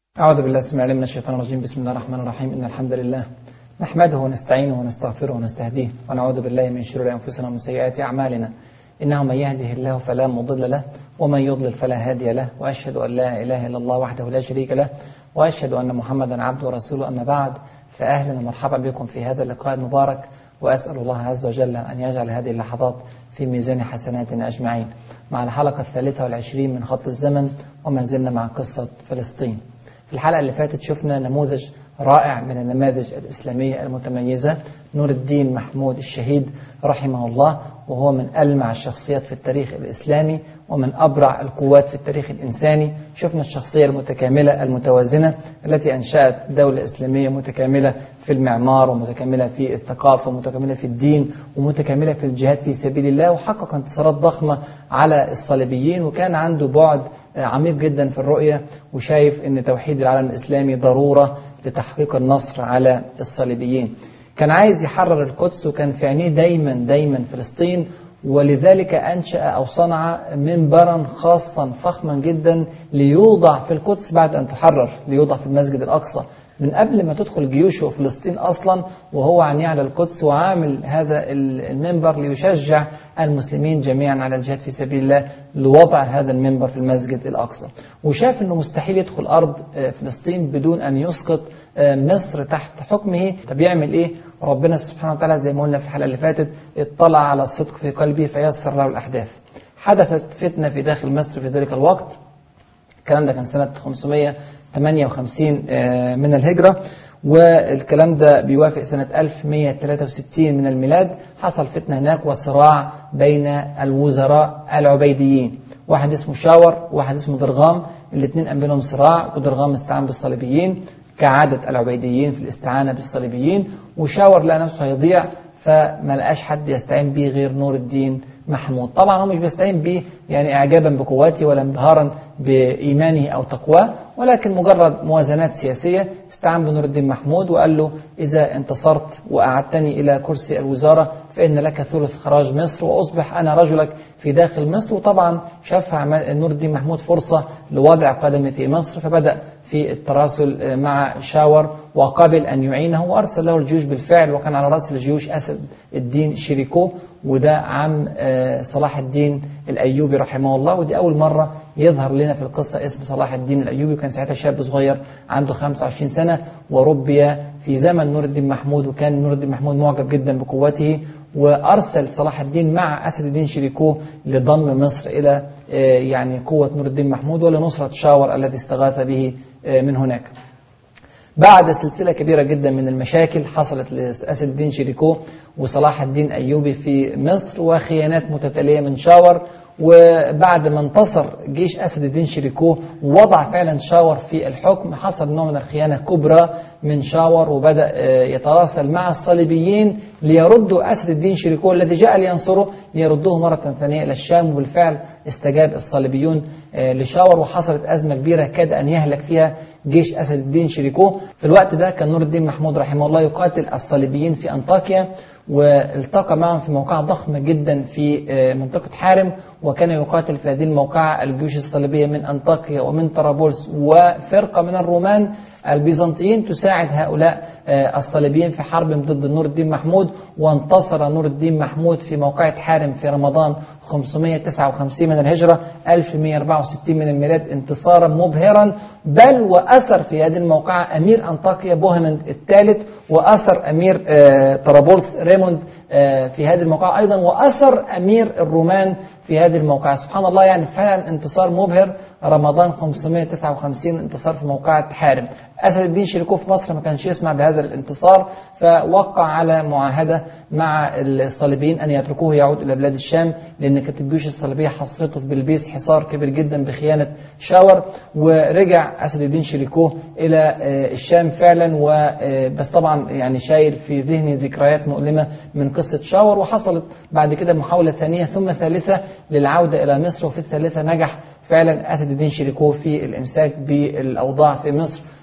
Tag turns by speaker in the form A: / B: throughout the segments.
A: أعوذ بالله السميع العليم من الشيطان الرجيم بسم الله الرحمن الرحيم إن الحمد لله نحمده ونستعينه ونستغفره ونستهديه ونعوذ بالله من شرور أنفسنا ومن سيئات أعمالنا إنه من يهده الله فلا مضل له ومن يضلل فلا هادي له وأشهد أن لا إله إلا الله وحده لا شريك له وأشهد أن محمدا عبده ورسوله أما بعد فأهلا ومرحبا بكم في هذا اللقاء المبارك وأسأل الله عز وجل أن يجعل هذه اللحظات في ميزان حسناتنا أجمعين مع الحلقة الثالثة والعشرين من خط الزمن وما زلنا مع قصة فلسطين في الحلقة اللي فاتت شفنا نموذج رائع من النماذج الإسلامية المتميزة نور الدين محمود الشهيد رحمه الله وهو من ألمع الشخصيات في التاريخ الإسلامي ومن أبرع القوات في التاريخ الإنساني شفنا الشخصية المتكاملة المتوازنة التي أنشأت دولة إسلامية متكاملة في المعمار ومتكاملة في الثقافة ومتكاملة في الدين ومتكاملة في الجهاد في سبيل الله وحقق انتصارات ضخمة على الصليبيين وكان عنده بعد عميق جدا في الرؤية وشايف أن توحيد العالم الإسلامي ضرورة لتحقيق النصر على الصليبيين كان عايز يحرر القدس وكان في عينيه دايما دايما فلسطين ولذلك أنشأ أو صنع منبرا خاصا فخما جدا ليوضع في القدس بعد أن تحرر ليوضع في المسجد الأقصى من قبل ما تدخل جيوشه فلسطين أصلا وهو عن على القدس وعامل هذا المنبر ليشجع المسلمين جميعا على الجهاد في سبيل الله لوضع هذا المنبر في المسجد الأقصى وشاف أنه مستحيل يدخل أرض فلسطين بدون أن يسقط مصر تحت حكمه طب يعمل إيه ربنا سبحانه وتعالى زي ما قلنا في الحلقة اللي فاتت اطلع على الصدق في قلبه فيسر له الأحداث حدثت فتنة في داخل مصر في ذلك الوقت الكلام ده كان سنة 558 من الهجرة والكلام ده بيوافق سنة 1163 من الميلاد حصل فتنة هناك وصراع بين الوزراء العبيديين واحد اسمه شاور وواحد اسمه درغام الاثنين قام بينهم صراع ودرغام استعان بالصليبيين كعادة العبيديين في الاستعانة بالصليبيين وشاور لقى نفسه هيضيع فما لقاش حد يستعين به غير نور الدين محمود طبعا هو مش بيستعين به يعني اعجابا بقواته ولا انبهارا بايمانه او تقواه ولكن مجرد موازنات سياسيه استعان بنور الدين محمود وقال له اذا انتصرت واعدتني الى كرسي الوزاره فان لك ثلث خراج مصر واصبح انا رجلك في داخل مصر وطبعا شاف نور الدين محمود فرصه لوضع قدمه في مصر فبدا في التراسل مع شاور وقبل ان يعينه وارسل له الجيوش بالفعل وكان على راس الجيوش اسد الدين شيريكو وده عم صلاح الدين الايوبي رحمه الله ودي اول مره يظهر لنا في القصه اسم صلاح الدين الايوبي وكان ساعتها شاب صغير عنده 25 سنه وربي في زمن نور الدين محمود وكان نور الدين محمود معجب جدا بقوته وارسل صلاح الدين مع اسد الدين شريكوه لضم مصر الى يعني قوه نور الدين محمود ولنصره شاور الذي استغاث به من هناك. بعد سلسلة كبيرة جدا من المشاكل حصلت لأسد الدين شريكو وصلاح الدين أيوبي في مصر وخيانات متتالية من شاور وبعد ما انتصر جيش أسد الدين شريكو ووضع فعلا شاور في الحكم حصل نوع من الخيانة كبرى من شاور وبدأ يتراسل مع الصليبيين ليردوا أسد الدين شريكو الذي جاء لينصره ليردوه مرة ثانية إلى الشام وبالفعل استجاب الصليبيون لشاور وحصلت أزمة كبيرة كاد أن يهلك فيها جيش أسد الدين شريكو في الوقت ده كان نور الدين محمود رحمه الله يقاتل الصليبيين في أنطاكيا والتقى معهم في موقعة ضخمة جدا في منطقة حارم وكان يقاتل في هذه الموقعة الجيوش الصليبية من أنطاكيا ومن طرابلس وفرقة من الرومان البيزنطيين تساعد هؤلاء الصليبيين في حربهم ضد نور الدين محمود وانتصر نور الدين محمود في موقعة حارم في رمضان 559 من الهجرة 1164 من الميلاد انتصارا مبهرا بل وأسر في هذه الموقعة أمير أنطاكيا بوهمند الثالث وأسر أمير طرابلس ريموند في هذه الموقعة أيضا وأسر أمير الرومان في هذه الموقعة سبحان الله يعني فعلا انتصار مبهر رمضان 559 انتصار في موقعة حارم أسد الدين شريكو في مصر ما كانش يسمع بهذا الانتصار فوقع على معاهدة مع الصليبيين أن يتركوه يعود إلى بلاد الشام لأن كانت الجيوش الصليبية حصرته في بلبيس حصار كبير جدا بخيانة شاور ورجع أسد الدين شريكو إلى الشام فعلا وبس طبعا يعني شايل في ذهني ذكريات مؤلمة من قصة شاور وحصلت بعد كده محاولة ثانية ثم ثالثة للعودة إلى مصر وفي الثالثة نجح فعلا أسد الدين شريكو في الإمساك بالأوضاع في مصر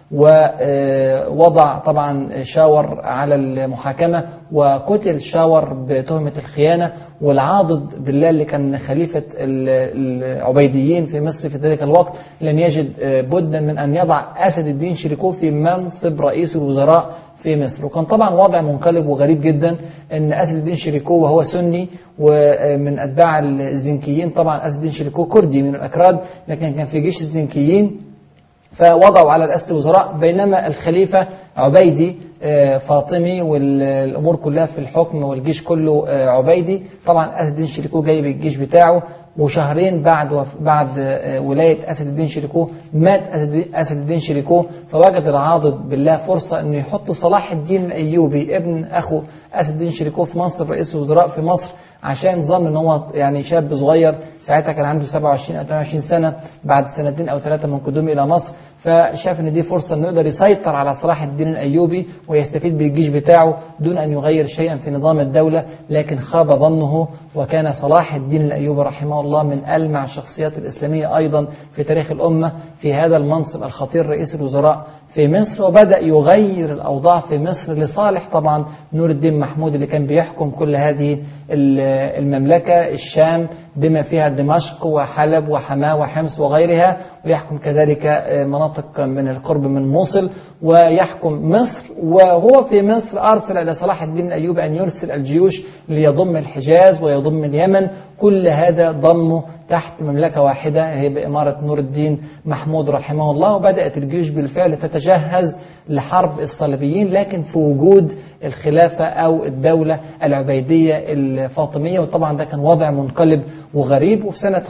A: ووضع طبعا شاور على المحاكمة وقتل شاور بتهمة الخيانة والعاضد بالله اللي كان خليفة العبيديين في مصر في ذلك الوقت لم يجد بدا من أن يضع أسد الدين شريكوه في منصب رئيس الوزراء في مصر وكان طبعا وضع منقلب وغريب جدا ان اسد الدين شريكوه وهو سني ومن اتباع الزنكيين طبعا اسد الدين شريكوه كردي من الاكراد لكن كان في جيش الزنكيين فوضعوا على رئاسة الوزراء بينما الخليفة عبيدي فاطمي والأمور كلها في الحكم والجيش كله عبيدي طبعا أسد الدين شريكوه جايب الجيش بتاعه وشهرين بعد بعد ولاية أسد الدين شريكوه مات أسد الدين شريكوه فوجد العاضد بالله فرصة أنه يحط صلاح الدين الأيوبي ابن أخو أسد الدين شريكوه في منصب رئيس الوزراء في مصر عشان ظن ان هو يعني شاب صغير ساعتها كان عنده 27 او 28 سنه بعد سنتين او ثلاثه من قدومه الى مصر فشاف ان دي فرصه انه يقدر يسيطر على صلاح الدين الايوبي ويستفيد بالجيش بتاعه دون ان يغير شيئا في نظام الدوله لكن خاب ظنه وكان صلاح الدين الايوبي رحمه الله من المع الشخصيات الاسلاميه ايضا في تاريخ الامه في هذا المنصب الخطير رئيس الوزراء في مصر وبدا يغير الاوضاع في مصر لصالح طبعا نور الدين محمود اللي كان بيحكم كل هذه المملكه الشام بما فيها دمشق وحلب وحماة وحمص وغيرها ويحكم كذلك مناطق من القرب من موصل ويحكم مصر وهو في مصر أرسل إلى صلاح الدين الأيوبي أن يرسل الجيوش ليضم الحجاز ويضم اليمن كل هذا ضمه تحت مملكة واحدة هي بإمارة نور الدين محمود رحمه الله وبدأت الجيوش بالفعل تتجهز لحرب الصليبيين لكن في وجود الخلافة أو الدولة العبيدية الفاطمية وطبعا ده كان وضع منقلب وغريب وفي سنة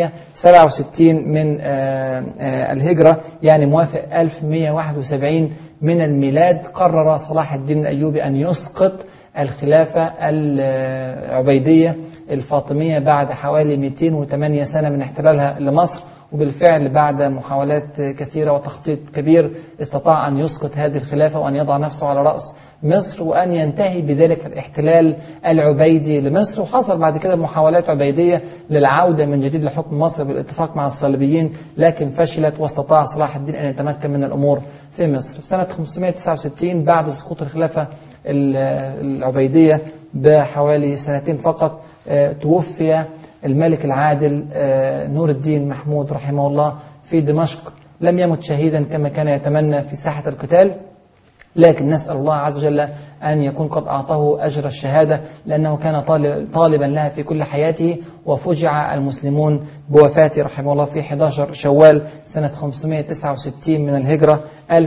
A: 567 من الهجرة يعني موافق 1171 من الميلاد قرر صلاح الدين الأيوبي أن يسقط الخلافة العبيدية الفاطمية بعد حوالي 208 سنة من احتلالها لمصر وبالفعل بعد محاولات كثيرة وتخطيط كبير استطاع أن يسقط هذه الخلافة وأن يضع نفسه على رأس مصر وأن ينتهي بذلك الاحتلال العبيدي لمصر وحصل بعد كده محاولات عبيدية للعودة من جديد لحكم مصر بالاتفاق مع الصليبيين لكن فشلت واستطاع صلاح الدين أن يتمكن من الأمور في مصر في سنة 569 بعد سقوط الخلافة العبيدية بحوالي سنتين فقط توفي الملك العادل نور الدين محمود رحمه الله في دمشق لم يمت شهيدا كما كان يتمنى في ساحة القتال لكن نسأل الله عز وجل أن يكون قد أعطاه أجر الشهادة لأنه كان طالبا لها في كل حياته وفجع المسلمون بوفاته رحمه الله في 11 شوال سنة 569 من الهجرة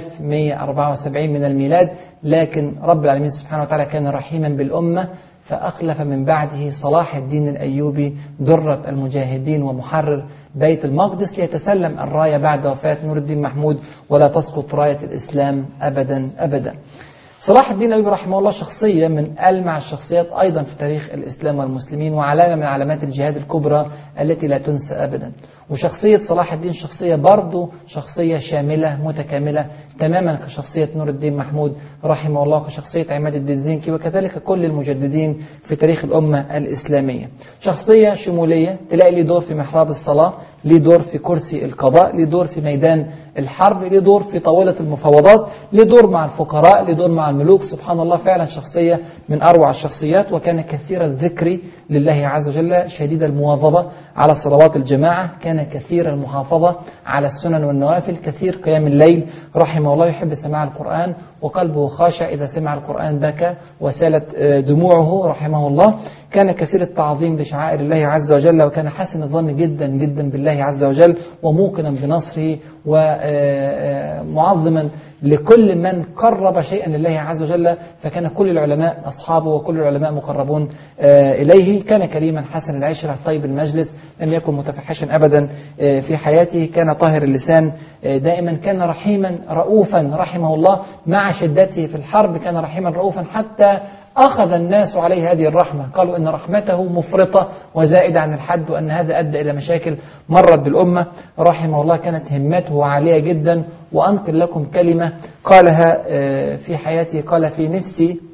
A: 1174 من الميلاد لكن رب العالمين سبحانه وتعالى كان رحيما بالأمة فأخلف من بعده صلاح الدين الأيوبي درة المجاهدين ومحرر بيت المقدس ليتسلم الراية بعد وفاة نور الدين محمود ولا تسقط راية الإسلام أبدا أبدا صلاح الدين الأيوبي رحمه الله شخصية من ألمع الشخصيات أيضا في تاريخ الإسلام والمسلمين وعلامة من علامات الجهاد الكبرى التي لا تنسى أبدا وشخصية صلاح الدين شخصية برضه شخصية شاملة متكاملة تماما كشخصية نور الدين محمود رحمه الله كشخصية عماد الدين زنكي وكذلك كل المجددين في تاريخ الأمة الإسلامية شخصية شمولية تلاقي ليه دور في محراب الصلاة ليه دور في كرسي القضاء ليه دور في ميدان الحرب ليه دور في طاولة المفاوضات ليه دور مع الفقراء ليه دور مع الملوك سبحان الله فعلا شخصية من أروع الشخصيات وكان كثير الذكر لله عز وجل شديد المواظبة على صلوات الجماعة كان كثير المحافظة على السنن والنوافل كثير قيام الليل رحمه الله يحب سماع القرآن وقلبه خاشع إذا سمع القرآن بكى وسالت دموعه رحمه الله كان كثير التعظيم لشعائر الله عز وجل وكان حسن الظن جدا جدا بالله عز وجل وموقنا بنصره ومعظما لكل من قرب شيئا لله عز وجل فكان كل العلماء أصحابه وكل العلماء مقربون إليه كان كريما حسن العشرة طيب المجلس لم يكن متفحشا أبدا في حياته كان طاهر اللسان دائما كان رحيما رؤوفا رحمه الله مع شدته في الحرب كان رحيما رؤوفا حتى أخذ الناس عليه هذه الرحمة قالوا إن رحمته مفرطة وزائدة عن الحد وأن هذا أدى إلى مشاكل مرت بالأمة رحمه الله كانت همته عالية جدا وأنقل لكم كلمة قالها في حياته قال في نفسي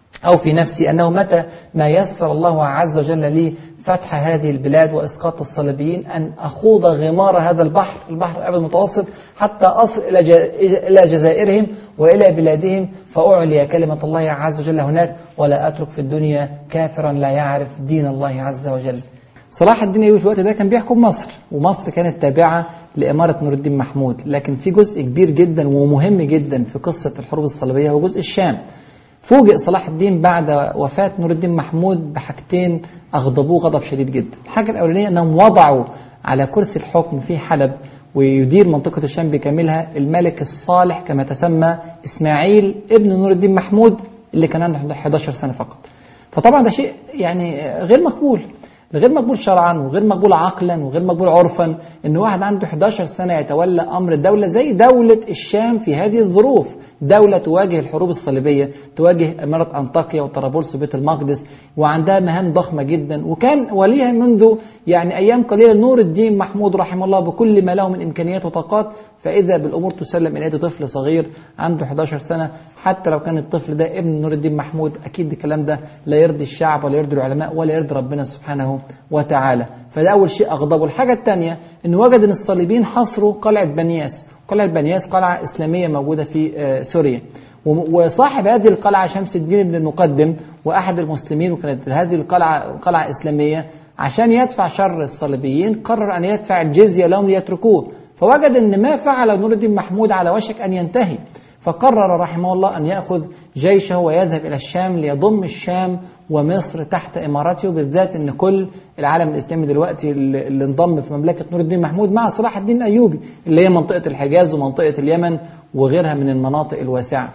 A: أو في نفسي أنه متى ما يسر الله عز وجل لي فتح هذه البلاد وإسقاط الصليبيين أن أخوض غمار هذا البحر البحر الأبيض المتوسط حتى أصل إلى إلى جزائرهم وإلى بلادهم فأعلي كلمة الله عز وجل هناك ولا أترك في الدنيا كافرا لا يعرف دين الله عز وجل صلاح الدين الايوبي في الوقت ده كان بيحكم مصر ومصر كانت تابعه لاماره نور الدين محمود لكن في جزء كبير جدا ومهم جدا في قصه الحروب الصليبيه هو جزء الشام فوجئ صلاح الدين بعد وفاة نور الدين محمود بحاجتين أغضبوه غضب شديد جدا الحاجة الأولانية أنهم وضعوا على كرسي الحكم في حلب ويدير منطقة الشام بكاملها الملك الصالح كما تسمى إسماعيل ابن نور الدين محمود اللي كان عنده 11 سنة فقط فطبعا ده شيء يعني غير مقبول غير مقبول شرعا وغير مقبول عقلا وغير مقبول عرفا ان واحد عنده 11 سنه يتولى امر الدوله زي دوله الشام في هذه الظروف دوله تواجه الحروب الصليبيه تواجه اماره انطاكيا وطرابلس وبيت المقدس وعندها مهام ضخمه جدا وكان وليها منذ يعني ايام قليله نور الدين محمود رحمه الله بكل ما له من امكانيات وطاقات فاذا بالامور تسلم الى يد طفل صغير عنده 11 سنه حتى لو كان الطفل ده ابن نور الدين محمود اكيد الكلام ده لا يرضي الشعب ولا يرضي العلماء ولا يرضي ربنا سبحانه وتعالى فده أول شيء أغضبه الحاجة الثانية أنه وجد أن الصليبيين حصروا قلعة بنياس قلعة بنياس قلعة إسلامية موجودة في سوريا وصاحب هذه القلعة شمس الدين بن المقدم وأحد المسلمين وكانت هذه القلعة قلعة إسلامية عشان يدفع شر الصليبيين قرر أن يدفع الجزية لهم ليتركوه فوجد أن ما فعل نور الدين محمود على وشك أن ينتهي فقرر رحمه الله أن يأخذ جيشه ويذهب إلى الشام ليضم الشام ومصر تحت إمارته بالذات أن كل العالم الإسلامي دلوقتي اللي انضم في مملكة نور الدين محمود مع صلاح الدين الأيوبي اللي هي منطقة الحجاز ومنطقة اليمن وغيرها من المناطق الواسعة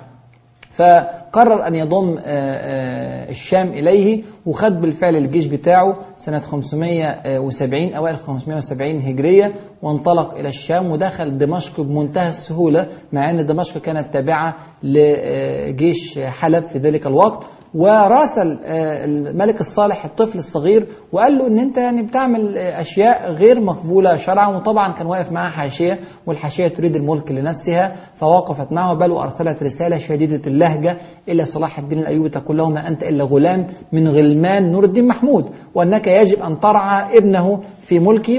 A: فقرر أن يضم الشام إليه وخد بالفعل الجيش بتاعه سنة 570 أوائل 570 هجرية وانطلق إلى الشام ودخل دمشق بمنتهى السهولة مع أن دمشق كانت تابعة لجيش حلب في ذلك الوقت وراسل الملك الصالح الطفل الصغير وقال له ان انت يعني بتعمل اشياء غير مقبوله شرعا وطبعا كان واقف معاه حاشيه والحاشيه تريد الملك لنفسها فوقفت معه بل وارسلت رساله شديده اللهجه الى صلاح الدين الايوبي تقول له ما انت الا غلام من غلمان نور الدين محمود وانك يجب ان ترعى ابنه في ملكي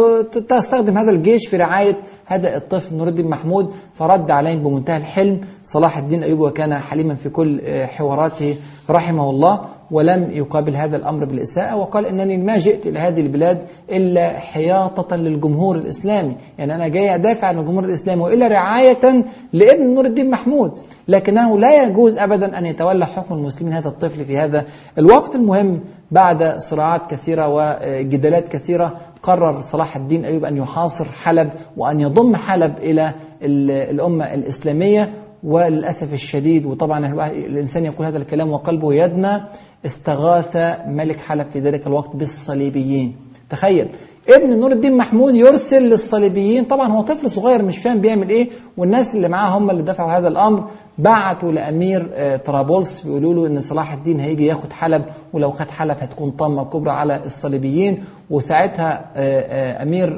A: وتستخدم هذا الجيش في رعايه هدأ الطفل نور الدين محمود فرد عليهم بمنتهى الحلم صلاح الدين أيوب وكان حليما في كل حواراته رحمه الله ولم يقابل هذا الأمر بالإساءة وقال إنني ما جئت إلى هذه البلاد إلا حياطة للجمهور الإسلامي يعني أنا جاي أدافع عن الجمهور الإسلامي وإلا رعاية لابن نور الدين محمود لكنه لا يجوز أبدا أن يتولى حكم المسلمين هذا الطفل في هذا الوقت المهم بعد صراعات كثيرة وجدالات كثيرة قرر صلاح الدين أيوب أن يحاصر حلب وأن يضم حلب إلى الأمة الإسلامية وللأسف الشديد وطبعا الإنسان يقول هذا الكلام وقلبه يدمى استغاث ملك حلب في ذلك الوقت بالصليبيين تخيل ابن نور الدين محمود يرسل للصليبيين طبعا هو طفل صغير مش فاهم بيعمل ايه والناس اللي معاه هم اللي دفعوا هذا الامر بعتوا لامير طرابلس بيقولوا له ان صلاح الدين هيجي ياخد حلب ولو خد حلب هتكون طامه كبرى على الصليبيين وساعتها امير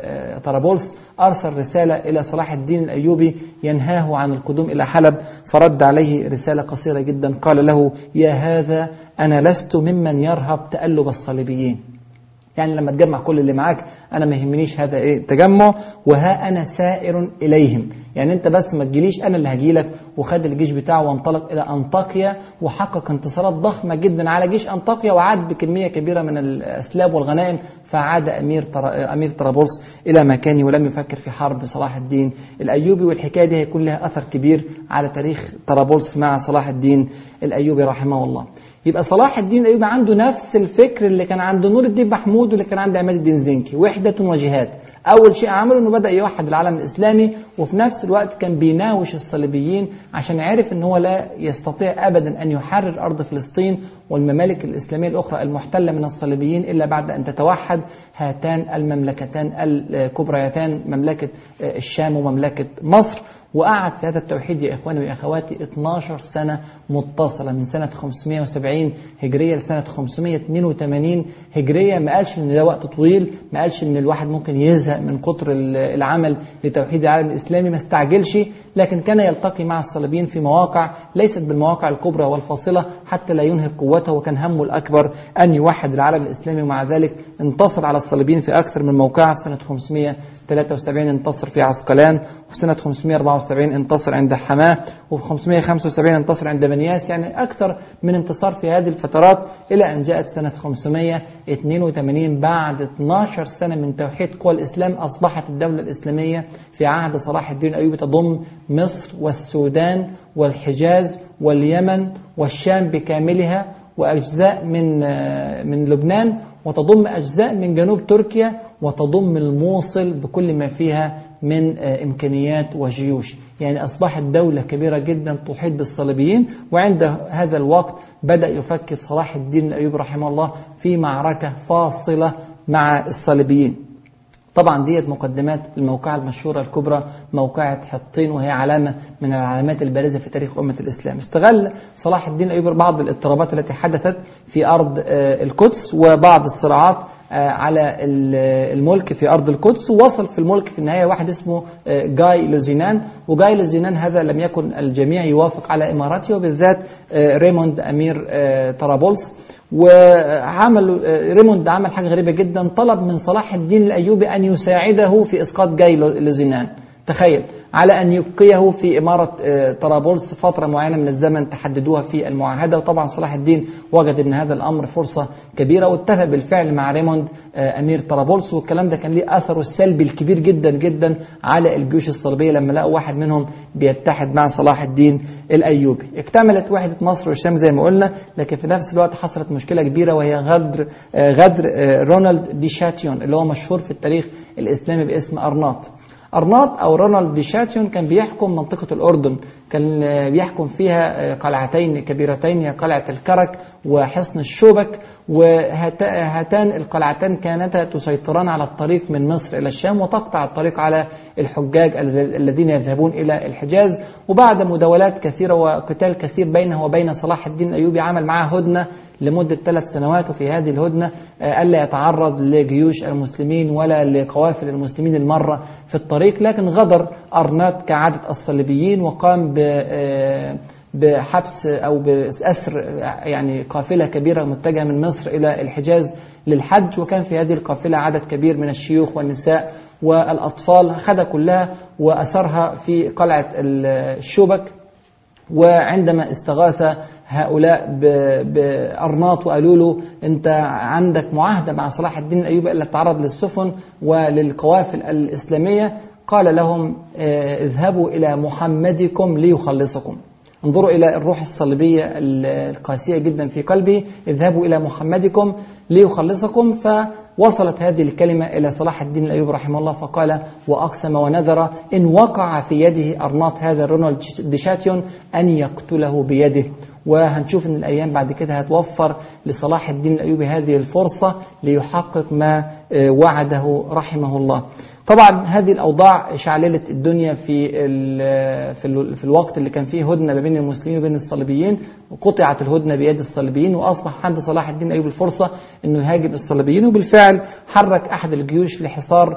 A: طرابلس ارسل رساله الى صلاح الدين الايوبي ينهاه عن القدوم الى حلب فرد عليه رساله قصيره جدا قال له يا هذا انا لست ممن يرهب تالب الصليبيين يعني لما تجمع كل اللي معاك انا ما يهمنيش هذا ايه التجمع وها انا سائر اليهم يعني انت بس ما تجيليش انا اللي هجيلك وخد الجيش بتاعه وانطلق الى انطاكيا وحقق انتصارات ضخمه جدا على جيش انطاكيا وعاد بكميه كبيره من الاسلاب والغنائم فعاد امير تر... امير طرابلس الى مكانه ولم يفكر في حرب صلاح الدين الايوبي والحكايه دي هيكون لها اثر كبير على تاريخ طرابلس مع صلاح الدين الايوبي رحمه الله يبقى صلاح الدين الايوبي عنده نفس الفكر اللي كان عند نور الدين محمود واللي كان عند عماد الدين زنكي وحده وجهاد اول شيء عمله انه بدا يوحد العالم الاسلامي وفي نفس الوقت كان بيناوش الصليبيين عشان عرف ان هو لا يستطيع ابدا ان يحرر ارض فلسطين والممالك الاسلاميه الاخرى المحتله من الصليبيين الا بعد ان تتوحد هاتان المملكتان الكبريتان مملكه الشام ومملكه مصر وقعد في هذا التوحيد يا إخواني ويا أخواتي 12 سنة متصلة من سنة 570 هجرية لسنة 582 هجرية ما قالش إن ده وقت طويل ما قالش إن الواحد ممكن يزهق بيزهق من كتر العمل لتوحيد العالم الإسلامي ما استعجلش لكن كان يلتقي مع الصليبيين في مواقع ليست بالمواقع الكبرى والفاصلة حتى لا ينهك قوته وكان همه الأكبر أن يوحد العالم الإسلامي ومع ذلك انتصر على الصليبيين في أكثر من موقع في سنة 573 انتصر في عسقلان وفي سنة 574 انتصر عند حماه وفي 575 انتصر عند بنياس يعني أكثر من انتصار في هذه الفترات إلى أن جاءت سنة 582 بعد 12 سنة من توحيد قوى الإسلام أصبحت الدولة الإسلامية في عهد صلاح الدين الأيوبي تضم مصر والسودان والحجاز واليمن والشام بكاملها وأجزاء من من لبنان وتضم أجزاء من جنوب تركيا وتضم الموصل بكل ما فيها من إمكانيات وجيوش يعني أصبحت دولة كبيرة جدا تحيط بالصليبيين وعند هذا الوقت بدأ يفكر صلاح الدين الأيوبي رحمه الله في معركة فاصلة مع الصليبيين طبعا ديت مقدمات الموقعة المشهورة الكبرى موقعة حطين وهي علامة من العلامات البارزة في تاريخ أمة الإسلام استغل صلاح الدين الأيوبي بعض الاضطرابات التي حدثت في أرض القدس وبعض الصراعات على الملك في أرض القدس ووصل في الملك في النهاية واحد اسمه جاي لوزينان وجاي لوزينان هذا لم يكن الجميع يوافق على إمارته وبالذات ريموند أمير طرابلس وعمل ريموند عمل حاجة غريبة جدا طلب من صلاح الدين الأيوبي أن يساعده في إسقاط جاي لوزينان تخيل على أن يبقيه في إمارة طرابلس فترة معينة من الزمن تحددوها في المعاهدة وطبعا صلاح الدين وجد أن هذا الأمر فرصة كبيرة واتفق بالفعل مع ريموند أمير طرابلس والكلام ده كان ليه أثره السلبي الكبير جدا جدا على الجيوش الصليبية لما لقوا واحد منهم بيتحد مع صلاح الدين الأيوبي اكتملت وحدة مصر والشام زي ما قلنا لكن في نفس الوقت حصلت مشكلة كبيرة وهي غدر غدر رونالد ديشاتيون اللي هو مشهور في التاريخ الإسلامي باسم أرناط أرناط أو رونالد ديشاتيون كان بيحكم منطقة الأردن كان بيحكم فيها قلعتين كبيرتين هي قلعة الكرك وحصن الشوبك وهاتان القلعتان كانتا تسيطران على الطريق من مصر إلى الشام وتقطع الطريق على الحجاج الذين يذهبون إلى الحجاز وبعد مداولات كثيرة وقتال كثير بينه وبين صلاح الدين الأيوبي عمل معه هدنة لمدة ثلاث سنوات وفي هذه الهدنة ألا يتعرض لجيوش المسلمين ولا لقوافل المسلمين المرة في الطريق لكن غدر أرنات كعادة الصليبيين وقام ب بحبس او باسر يعني قافله كبيره متجهه من مصر الى الحجاز للحج وكان في هذه القافله عدد كبير من الشيوخ والنساء والاطفال خدها كلها واسرها في قلعه الشوبك وعندما استغاث هؤلاء بأرناط وقالوا له أنت عندك معاهدة مع صلاح الدين الأيوبي ألا تتعرض للسفن وللقوافل الإسلامية قال لهم اذهبوا إلى محمدكم ليخلصكم انظروا إلى الروح الصليبية القاسية جدا في قلبه اذهبوا إلى محمدكم ليخلصكم فوصلت هذه الكلمة إلى صلاح الدين الأيوبي رحمه الله فقال وأقسم ونذر إن وقع في يده أرناط هذا رونالد ديشاتيون أن يقتله بيده وهنشوف ان الايام بعد كده هتوفر لصلاح الدين الايوبي هذه الفرصه ليحقق ما وعده رحمه الله. طبعا هذه الاوضاع شعللت الدنيا في ال في, ال في الوقت اللي كان فيه هدنه ما بين المسلمين وبين الصليبيين وقطعت الهدنه بيد الصليبيين واصبح عند صلاح الدين الايوبي الفرصه انه يهاجم الصليبيين وبالفعل حرك احد الجيوش لحصار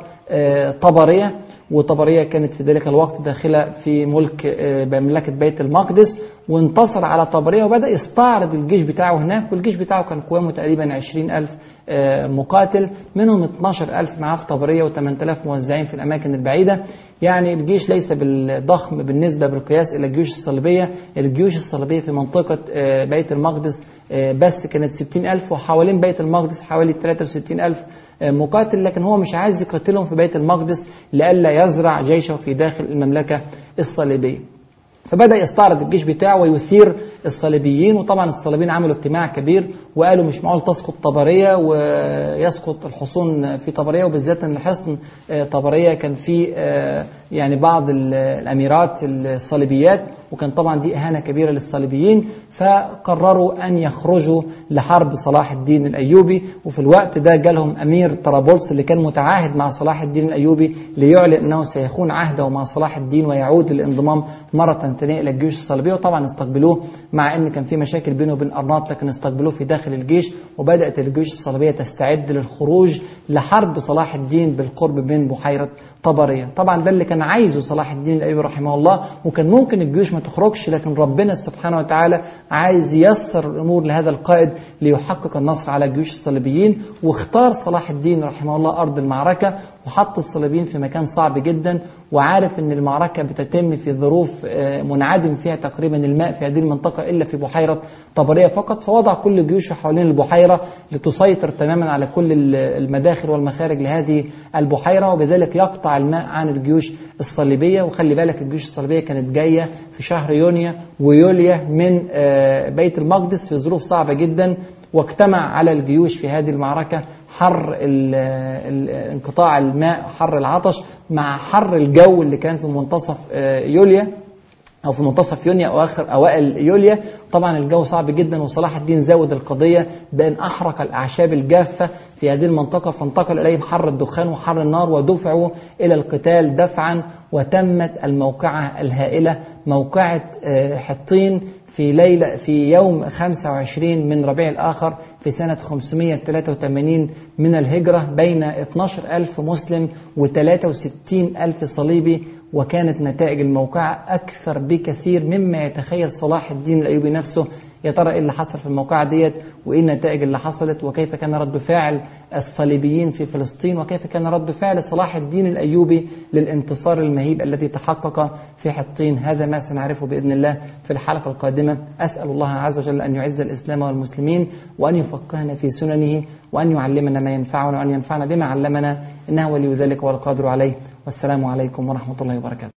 A: طبريه وطبرية كانت في ذلك الوقت داخلة في ملك مملكة بيت المقدس وانتصر على طبرية وبدأ يستعرض الجيش بتاعه هناك والجيش بتاعه كان قوامه تقريبا 20 ألف مقاتل منهم 12 ألف معاه في طبرية و8000 موزعين في الأماكن البعيدة يعني الجيش ليس بالضخم بالنسبة بالقياس إلى الجيوش الصليبية الجيوش الصليبية في منطقة بيت المقدس بس كانت 60 ألف وحوالين بيت المقدس حوالي 63 ألف مقاتل لكن هو مش عايز يقاتلهم في بيت المقدس لئلا يزرع جيشه في داخل المملكة الصليبية فبدأ يستعرض الجيش بتاعه ويثير الصليبيين وطبعا الصليبيين عملوا اجتماع كبير وقالوا مش معقول تسقط طبرية ويسقط الحصون في طبرية وبالذات ان حصن طبرية كان فيه يعني بعض الاميرات الصليبيات وكان طبعا دي اهانه كبيره للصليبيين فقرروا ان يخرجوا لحرب صلاح الدين الايوبي وفي الوقت ده جالهم امير طرابلس اللي كان متعاهد مع صلاح الدين الايوبي ليعلن انه سيخون عهده مع صلاح الدين ويعود للانضمام مره ثانيه الى الجيوش الصليبيه وطبعا استقبلوه مع ان كان في مشاكل بينه وبين ارناط لكن استقبلوه في داخل داخل الجيش وبدأت الجيوش الصليبية تستعد للخروج لحرب صلاح الدين بالقرب من بحيرة طبرية طبعا ده اللي كان عايزه صلاح الدين الأيوبي رحمه الله وكان ممكن الجيوش ما تخرجش لكن ربنا سبحانه وتعالى عايز ييسر الأمور لهذا القائد ليحقق النصر على جيوش الصليبيين واختار صلاح الدين رحمه الله أرض المعركة وحط الصليبيين في مكان صعب جدا وعارف ان المعركة بتتم في ظروف منعدم فيها تقريبا الماء في هذه المنطقة إلا في بحيرة طبرية فقط فوضع كل جيوشه حوالين البحيرة لتسيطر تماما على كل المداخل والمخارج لهذه البحيرة وبذلك يقطع الماء عن الجيوش الصليبية وخلي بالك الجيوش الصليبية كانت جاية في شهر يونيو ويوليا من بيت المقدس في ظروف صعبة جدا واجتمع على الجيوش في هذه المعركة حر انقطاع الماء حر العطش مع حر الجو اللي كان في منتصف يوليا أو في منتصف يونيو أو آخر أوائل يوليا طبعا الجو صعب جدا وصلاح الدين زود القضية بأن أحرق الأعشاب الجافة في هذه المنطقة فانتقل إليهم حر الدخان وحر النار ودفعوا إلى القتال دفعا وتمت الموقعة الهائلة موقعة حطين في ليلة في يوم 25 من ربيع الآخر في سنة 583 من الهجرة بين 12 ألف مسلم و63 ألف صليبي وكانت نتائج الموقعة أكثر بكثير مما يتخيل صلاح الدين الأيوبي نفسه يا ترى ايه اللي حصل في الموقعة ديت وايه النتائج اللي حصلت وكيف كان رد فعل الصليبيين في فلسطين وكيف كان رد فعل صلاح الدين الأيوبي للانتصار المهيب الذي تحقق في حطين هذا ما سنعرفه بإذن الله في الحلقة القادمة أسأل الله عز وجل أن يعز الإسلام والمسلمين وأن يفقهنا في سننه وأن يعلمنا ما ينفعنا وأن ينفعنا بما علمنا إنه ولي ذلك والقادر عليه والسلام عليكم ورحمة الله وبركاته